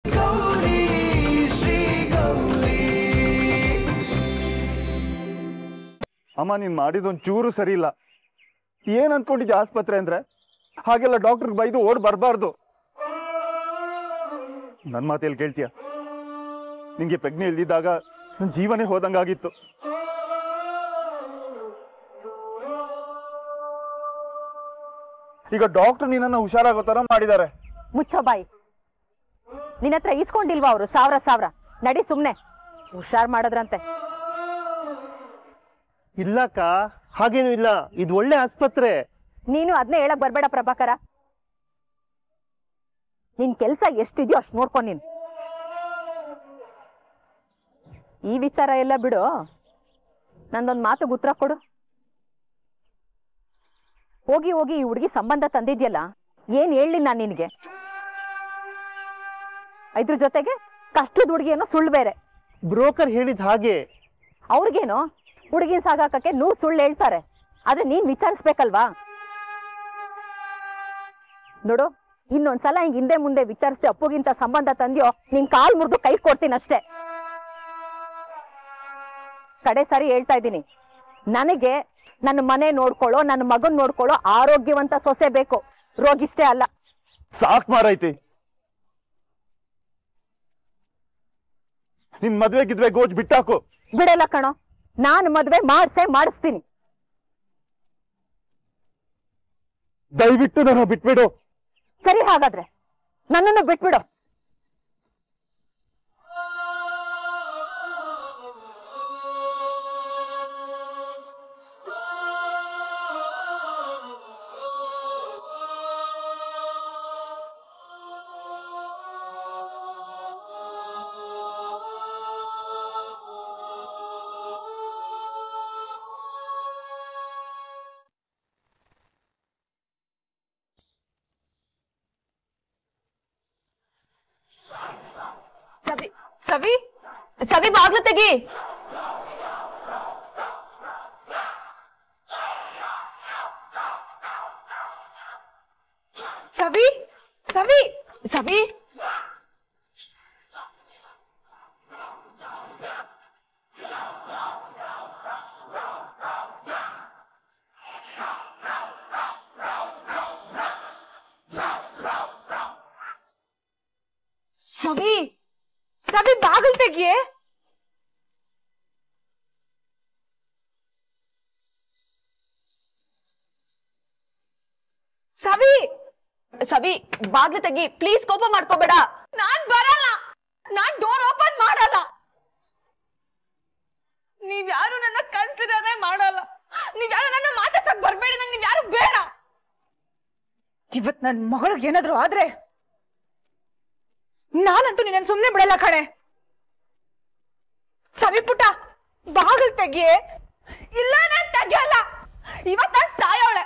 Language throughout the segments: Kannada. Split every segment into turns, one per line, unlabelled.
ಗೌರಿ ಶ್ರೀ ಗೌರಿ
ಅಮ್ಮ ನೀನ್ ಮಾಡಿದೊಂದ್ ಚೂರು ಸರಿ ಇಲ್ಲ ಏನ್ ಅನ್ಕೊಂಡಿದ್ದೆ ಆಸ್ಪತ್ರೆ ಅಂದ್ರೆ ಹಾಗೆಲ್ಲ ಡಾಕ್ಟರ್ಗೆ ಬೈದು ಓಡ್ ಬರಬಾರ್ದು ನನ್ ಮಾತೇಲಿ ಕೇಳ್ತೀಯ ನಿಂಗೆ ಪ್ರಜ್ಞೆ ಇಲ್ದಿದ್ದಾಗ ನನ್ ಜೀವನೇ ಹೋದಂಗಾಗಿತ್ತು ಈಗ ಡಾಕ್ಟರ್ ನಿನ್ನನ್ನ ಹುಷಾರಾಗೋ ತರ ಮಾಡಿದ್ದಾರೆ
ಮುಚ್ಚೋ ಬಾಯಿ ನಿನ್ನ ಹತ್ರ ಇಸ್ಕೊಂಡಿಲ್ವಾ ಅವರು ಸಾವಿರ ಸಾವಿರ ನಡಿ ಸುಮ್ನೆ ಹುಷಾರ್ ಮಾಡೋದ್ರಂತೆ
ಇಲ್ಲಕ್ಕ ಹಾಗೇನು ಇಲ್ಲ ಇದು ಒಳ್ಳೆ ಆಸ್ಪತ್ರೆ
ನೀನು ಅದನ್ನೇ ಹೇಳಕ್ ಬರ್ಬೇಡ ಪ್ರಭಾಕರ ನಿನ್ ಕೆಲ್ಸ ಎಷ್ಟಿದ್ಯೋ ಅಷ್ಟು ನೋಡ್ಕೊ ನೀನು ಈ ವಿಚಾರ ಎಲ್ಲ ಬಿಡು ನಂದೊಂದ್ ಮಾತು ಉತ್ತರ ಕೊಡು ಹೋಗಿ ಹೋಗಿ ಈ ಹುಡುಗಿ ಸಂಬಂಧ ತಂದಿದ್ಯಲ್ಲ ಏನ್ ಹೇಳಿ ನಾನು ನಿನಗೆ ಇದ್ರ ಜೊತೆಗೆ ಕಷ್ಟದ ಹುಡುಗಿ ಅನ್ನೋ ಸುಳ್ಳು ಬೇರೆ
ಬ್ರೋಕರ್ ಹೇಳಿದ ಹಾಗೆ
ಅವ್ರಿಗೇನು ಹುಡುಗಿನ ಸಾಗಾಕಕ್ಕೆ ನೂರ್ ಸುಳ್ಳು ಹೇಳ್ತಾರೆ ಆದ್ರೆ ನೀನ್ ವಿಚಾರಿಸ್ಬೇಕಲ್ವಾ ನೋಡು ಇನ್ನೊಂದ್ಸಲ ಹಿಂಗ್ ಹಿಂದೆ ಮುಂದೆ ವಿಚಾರಿಸ್ದೆ ಅಪ್ಪುಗಿಂತ ಸಂಬಂಧ ತಂದ್ಯೋ ನಿನ್ ಕಾಲ್ ಮುರಿದು ಕೈ ಕೊಡ್ತೀನಿ ಅಷ್ಟೇ ಕಡೆ ಸಾರಿ ಹೇಳ್ತಾ ಇದ್ದೀನಿ ನನಗೆ ನನ್ನ ಮನೆ ನೋಡ್ಕೊಳ್ಳೋ ನನ್ನ ಮಗನ್ ನೋಡ್ಕೊಳ್ಳೋ ಆರೋಗ್ಯವಂತ ಸೊಸೆ ಬೇಕು ರೋಗಿಷ್ಟೇ ಅಲ್ಲ
ಸಾಕ್ ಮಾರೈತಿ ನಿನ್ ಮದ್ವೆ ಗಿದ್ವೆ ಗೋಜ್ ಬಿಟ್ಟಾಕು
ಬಿಡಲ್ಲ ಕಣೋ ನಾನು ಮದ್ವೆ ಮಾಡ್ಸೇ ಮಾಡಿಸ್ತೀನಿ
ದಯವಿಟ್ಟು ನಾನು ಬಿಟ್ಬಿಡು
ಸರಿ ಹಾಗಾದ್ರೆ ನನ್ನನ್ನು ಬಿಟ್ಬಿಡು
ಸವಿ ಸವಿ ಸವಿ ಬಾಗ್ಲು ತೆಗಿ ಸವಿ ಸವಿ ಸವಿ ಸವಿ ಸವಿ ಬಾಗಿಲು ತೆಗಿಯೇ ಸವಿ ಸವಿ ಬಾಗ್ಲು ತೆಗಿ ಪ್ಲೀಸ್ ಕೋಪ ಮಾಡ್ಕೋಬೇಡ ನಾನ್ ಬರಲ್ಲ ನಾನ್ ಡೋರ್ ಓಪನ್ ಮಾಡಲ್ಲ ನೀವ್ಯಾರು ನನ್ನ ಕನ್ಸಿಡರೇ ಮಾಡಲ್ಲ ನೀವ್ಯಾರು ನನ್ನ ಮಾತಾಡ್ಸಕ್ ಬರ್ಬೇಡಿ ನಂಗೆ ನೀವ್ಯಾರು ಬೇಡ
ಇವತ್ ನನ್ ಮಗಳಿಗೆ ಏನಾದ್ರು ಆದ್ರೆ ನಾನಂತೂ ನಿನ್ನ ಸುಮ್ನೆ ಬಿಡಲ್ಲ ಕಣೆ ಸವಿ ಪುಟ್ಟ ಬಾಗಿಲ್ ತೆಗಿಯೇ
ಇಲ್ಲ ನಾನ್ ತೆಗಿಯಲ್ಲ ಇವತ್ ನಾನ್ ಸಾಯೋಳೆ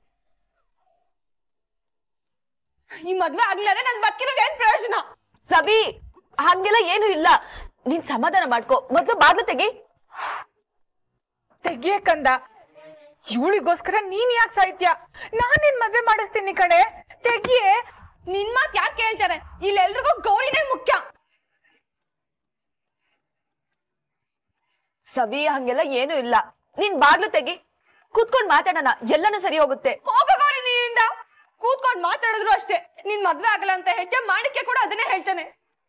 ಈ ಮದ್ವೆ ಆಗ್ಲಾರೆ ನನ್ ಬದುಕಿದಾಗ ಏನ್ ಪ್ರಯೋಜನ ಸಬಿ ಹಂಗೆಲ್ಲ ಏನು ಇಲ್ಲ ನೀನ್ ಸಮಾಧಾನ ಮಾಡ್ಕೋ ಮೊದ್ಲು ಬಾಗ್ಲು ತೆಗಿ
ತೆಗಿಯೇ ಕಂದ ಇವಳಿಗೋಸ್ಕರ ನೀನ್ ಯಾಕೆ ಸಾಯ್ತ್ಯ ನಾನ್ ನಿನ್ ಮದ್ವೆ ಮಾಡಿಸ್ತೀನಿ ಕಣೆ ತೆಗಿಯೇ
ನಿನ್ ಮಾತ್ ಯಾಕೆ ಕೇಳ್ತಾರೆ ಇಲ್ಲೆಲ್ರಿಗೂ ಗೌರಿನೇ ಮುಖ್ಯ ಸವಿ ಹಂಗೆಲ್ಲ ಏನು ಇಲ್ಲ ನೀನ್ ಬಾಗ್ಲು ತೆಗಿ ಕೂತ್ಕೊಂಡ್ ಮಾತಾಡೋಣ ಎಲ್ಲಾನು ಸರಿ ಹೋಗುತ್ತೆ ಹೋಗ ಗೌರಿ ನೀನಿಂದ ಕೂತ್ಕೊಂಡ್ ಮಾತಾಡಿದ್ರು ಅಷ್ಟೇ ನಿನ್ ಮದ್ವೆ ಆಗಲ್ಲ ಅಂತ ಹೇಳ್ತೀಯ ಮಾಡಿಕೆ ಕೂಡ ಅದನ್ನೇ ಹೇಳ್ತಾನೆ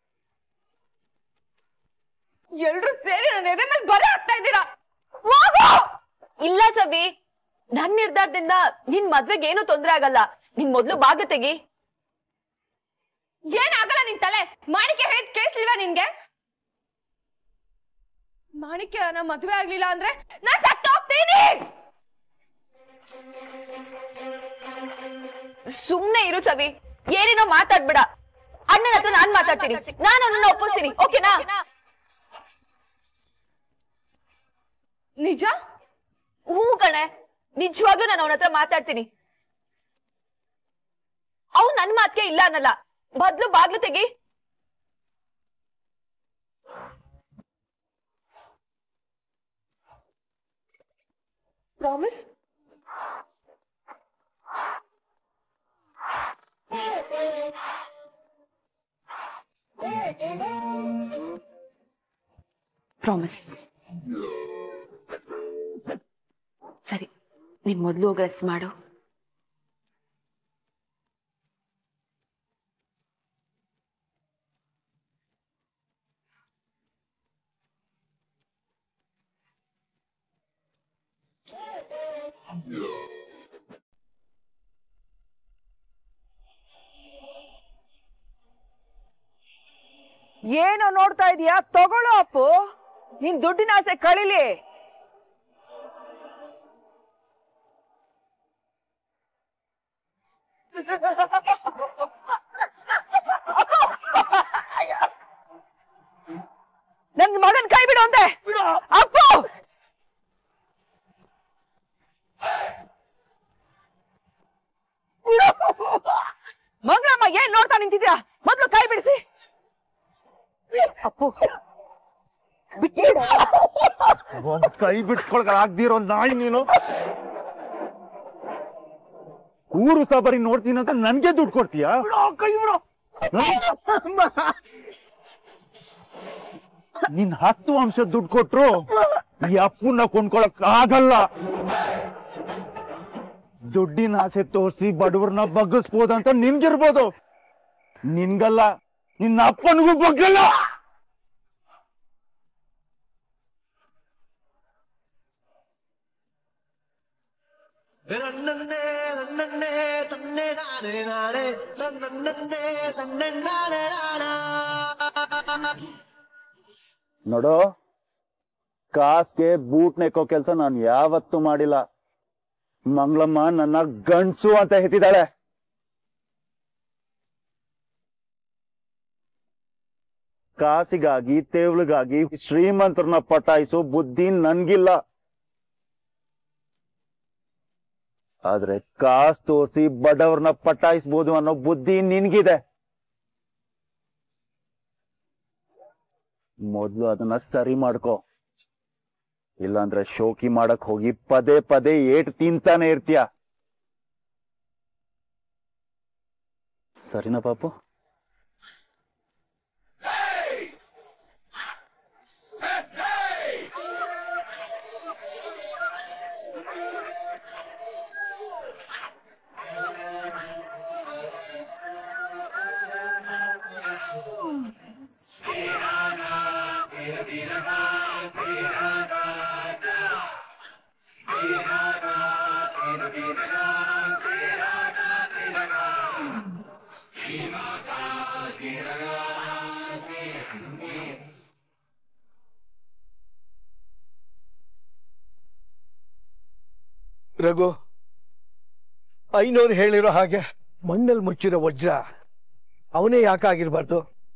ಎಲ್ರು ಸೇರಿ ನನ್ನ ಎದೆ ಮೇಲೆ ಬರೆ ಆಗ್ತಾ ಇದ್ದೀರಾ ಹೋಗು ಇಲ್ಲ ಸವಿ ನನ್ ನಿರ್ಧಾರದಿಂದ ನಿನ್ ಮದ್ವೆಗೆ ಏನು ತೊಂದ್ರೆ ಆಗಲ್ಲ ನಿನ್ ಮೊದ್ಲು ಬಾಗ್ಲು ತೆಗಿ ಏನಾಗಲ್ಲ ನಿನ್ ತಲೆ ಮಾಣಿಕ್ಯ ಹೇಳಿದ್ ಕೇಳಿಸ್ಲಿಲ್ವಾ ನಿನ್ಗೆ ಮಾಣಿಕ್ಯ ನಾ ಮದ್ವೆ ಆಗ್ಲಿಲ್ಲ ಅಂದ್ರೆ ನಾನ್ ಸತ್ತು ಹೋಗ್ತೀನಿ ಸುಮ್ನೆ ಇರು ಸವಿ ಏನೇನೋ ಮಾತಾಡ್ಬೇಡ ಅಣ್ಣನ ಹತ್ರ ನಾನ್ ಮಾತಾಡ್ತೀನಿ ನಾನು ಅವನನ್ನ ಒಪ್ಪಿಸ್ತೀನಿ ಓಕೆನಾ ನಿಜ ಹ್ಞೂ ಕಣೆ ನಿಜವಾಗ್ಲೂ ನಾನು ಅವನ ಹತ್ರ ಮಾತಾಡ್ತೀನಿ ಅವ್ ನನ್ ಮಾತ್ಗೆ ಇಲ್ಲ ಅನ್ನಲ್ಲ ಬದ್ಲು ಬಾಗ್ಲು ತೆಗಿ ಪ್ರಾಮಿಸ್ ಪ್ರಾಮಿಸ್ ಸರಿ ನೀನ್ ಮೊದಲು ಹೋಗಿ ರೆಸ್ಟ್ ಮಾಡು
ಏನೋ ನೋಡ್ತಾ ಇದೀಯಾ ತಗೊಳ್ಳೋ ಅಪ್ಪು ನಿನ್ ದುಡ್ಡಿನ ಆಸೆ ಕಳಿಲಿ ನನ್ ಮಗನ್ ಕೈ ಬಿಡು ಅಂದೆ ಅಪ್ಪು ಮಂಗಳಮ್ಮ ಏನ್ ನೋಡ್ತಾ ನಿಂತಿದ್ಯಾ ಮೊದ್ಲು ಕೈ ಬಿಡಿಸಿ ಅಪ್ಪು
ಒಂದ್ ಕೈ ಬಿಡ್ಸ್ಕೊಳಕ್ ಆಗ್ದಿರೋ ನಾಯಿ ನೀನು ಊರು ಸಬರಿ ನೋಡ್ತೀನಿ ಅಂತ ನನ್ಗೆ ದುಡ್ಡು ಕೊಡ್ತೀಯಾ ನಿನ್ ಹತ್ತು ಅಂಶ ದುಡ್ಡು ಕೊಟ್ರು ಈ ಅಪ್ಪನ್ನ ಕೊಂಡ್ಕೊಳಕ್ ಆಗಲ್ಲ ದುಡ್ಡಿನ ಆಸೆ ತೋರಿಸಿ ಬಡವ್ರನ್ನ ಬಗ್ಗಿಸ್ಬೋದಂತ ನಿನ್ಗಿರ್ಬೋದು ನಿನ್ಗಲ್ಲ ನಿನ್ನ ಅಪ್ಪನಿಗೂ ಬಗ್ಗಲ್ಲ
ನನ್ನನ್ನೇ ನನ್ನನ್ನೇ ತನ್ನೆ ನಾನೇ ನಾನೇ ನನ್ನನ್ನೇ ತನ್ನೆ ನಾನೇ ನಾನಾ
ನೋಡು ಕಾಸ್ಗೆ ಬೂಟ್ ನೆಕ್ಕೋ ಕೆಲ್ಸ ನಾನು ಯಾವತ್ತೂ ಮಾಡಿಲ್ಲ ಮಂಗಳಮ್ಮ ನನ್ನ ಗಂಡ್ಸು ಅಂತ ಹೆತ್ತಿದ್ದಾಳೆ ಕಾಸಿಗಾಗಿ ತೇವ್ಳಿಗಾಗಿ ಶ್ರೀಮಂತರನ್ನ ಪಟಾಯಿಸೋ ಬುದ್ಧಿ ನನ್ಗಿಲ್ಲ ಆದ್ರೆ ಕಾಸ್ ತೋರಿಸಿ ಬಡವ್ರನ್ನ ಪಟಾಯಿಸ್ಬೋದು ಅನ್ನೋ ಬುದ್ಧಿ ನಿನ್ಗಿದೆ ಮೊದ್ಲು ಅದನ್ನ ಸರಿ ಮಾಡ್ಕೋ ಇಲ್ಲಾಂದ್ರೆ ಶೋಕಿ ಮಾಡಕ್ ಹೋಗಿ ಪದೇ ಪದೇ ಏಟ್ ತಿಂತಾನೆ ಇರ್ತೀಯ ಸರಿನಾ ಪಾಪು
ರಘು ಐನೋರು ಹೇಳಿರೋ ಹಾಗೆ ಮಣ್ಣಲ್ಲಿ ಮುಚ್ಚಿರೋ ವಜ್ರ ಅವನೇ ಯಾಕಾಗಿರ್ಬಾರ್ದು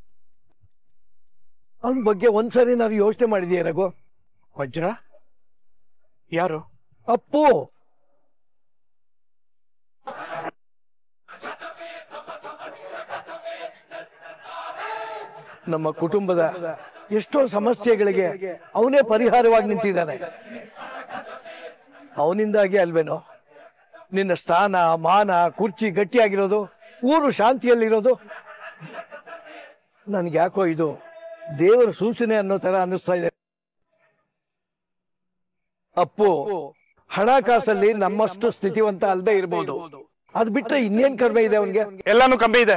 ಅವನ ಬಗ್ಗೆ ಒಂದ್ಸರಿ ನಾನು ಯೋಚನೆ ಮಾಡಿದೀಯ ರಘು ವಜ್ರ ಯಾರು ಅಪ್ಪು ನಮ್ಮ ಕುಟುಂಬದ ಎಷ್ಟೋ ಸಮಸ್ಯೆಗಳಿಗೆ ಅವನೇ ಪರಿಹಾರವಾಗಿ ನಿಂತಿದ್ದಾನೆ ಅವನಿಂದಾಗಿ ಅಲ್ವೇನೋ ನಿನ್ನ ಸ್ಥಾನ ಮಾನ ಕುರ್ಚಿ ಗಟ್ಟಿಯಾಗಿರೋದು ಊರು ಶಾಂತಿಯಲ್ಲಿರೋದು ನನ್ಗೆ ಯಾಕೋ ಇದು ದೇವರ ಸೂಚನೆ ಅನ್ನೋ ತರ ಅನ್ನಿಸ್ತಾ ಇದೆ ಅಪ್ಪು ಹಣಕಾಸಲ್ಲಿ ನಮ್ಮಷ್ಟು ಸ್ಥಿತಿವಂತ ಅಲ್ಲದೆ ಇರ್ಬೋದು ಅದ್ ಬಿಟ್ರೆ ಇನ್ನೇನ್ ಕಡಿಮೆ ಇದೆ ಅವನ್ಗೆ
ಎಲ್ಲಾನು ಕಮ್ಮಿ ಇದೆ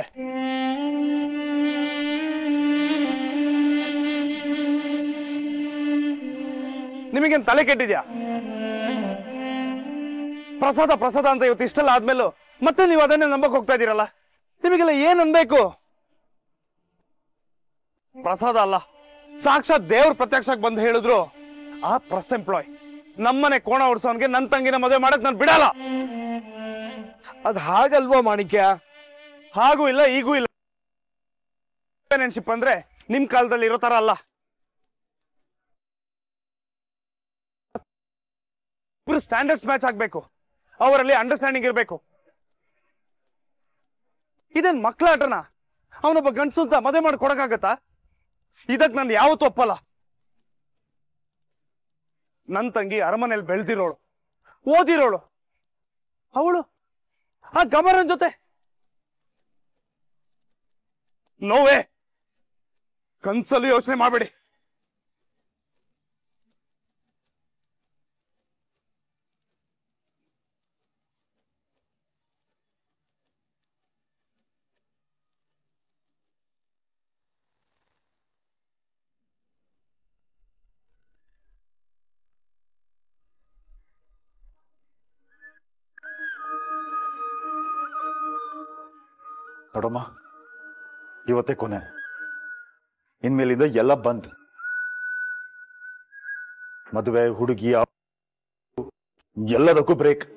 ನಿಮಗೇನ್ ತಲೆ ಕೆಟ್ಟಿದ್ಯಾ ಪ್ರಸಾದ ಪ್ರಸಾದ ಅಂತ ಇವತ್ತು ಇಷ್ಟೆಲ್ಲ ಆದ್ಮೇಲೂ ಮತ್ತೆ ನೀವು ಅದನ್ನೇ ನಂಬಕ್ ಹೋಗ್ತಾ ಇದೀರಲ್ಲ ನಿಮಗೆಲ್ಲ ಏನ್ ಅನ್ಬೇಕು ಪ್ರಸಾದ ಅಲ್ಲ ಸಾಕ್ಷಾತ್ ದೇವ್ರ ಪ್ರತ್ಯಕ್ಷಕ್ಕೆ ಬಂದು ಹೇಳಿದ್ರು ಆ ಪ್ರೆಸ್ ಎಂಪ್ಲಾಯ್ ನಮ್ಮನೆ ಕೋಣ ಹೊಡ್ಸೋನ್ಗೆ ನನ್ನ ತಂಗಿನ ಮದುವೆ ಮಾಡಕ್ ನಾನು ಬಿಡಲ್ಲ
ಅದ್ ಹಾಗಲ್ವಾ ಮಾಣಿಕ್ಯ
ಹಾಗೂ ಇಲ್ಲ ಈಗೂ ಇಲ್ಲ ರಿಲೇಶನ್ಶಿಪ್ ಅಂದ್ರೆ ನಿಮ್ ಕಾಲದಲ್ಲಿ ಇರೋ ತರ ಅಲ್ಲ ಇಬ್ರು ಸ್ಟ್ಯಾಂಡರ್ಡ್ಸ್ ಮ್ಯಾಚ್ ಆಗ್ಬೇಕು ಅವರಲ್ಲಿ ಅಂಡರ್ಸ್ಟ್ಯಾಂಡಿಂಗ್ ಇರಬೇಕು ಇದೇನ್ ಮಕ್ಳ ಆಟನ ಅವನೊಬ್ಬ ಗಂಡಸು ಅಂತ ಮದುವೆ ಮಾಡಿ ಕೊಡಕ್ಕಾಗತ್ತಾ ಇದಕ್ ನಾನು ಯಾವತ್ತೂ ಒಪ್ಪಲ್ಲ ನನ್ ತಂಗಿ ಅರಮನೆಯಲ್ಲಿ ಬೆಳೆದಿರೋಳು ಓದಿರೋಳು ಅವಳು ಆ ಗಮರನ್ ಜೊತೆ ನೋವೇ ಕನ್ಸಲ್ಲೂ ಯೋಚನೆ ಮಾಡಬೇಡಿ
ನೋಡಮ್ಮ ಇವತ್ತೇ ಕೊನೆ ಇನ್ಮೇಲಿಂದ ಎಲ್ಲ ಬಂದ್ ಮದುವೆ ಹುಡುಗಿ ಆ- ಎಲ್ಲದಕ್ಕೂ ಬ್ರೇಕ್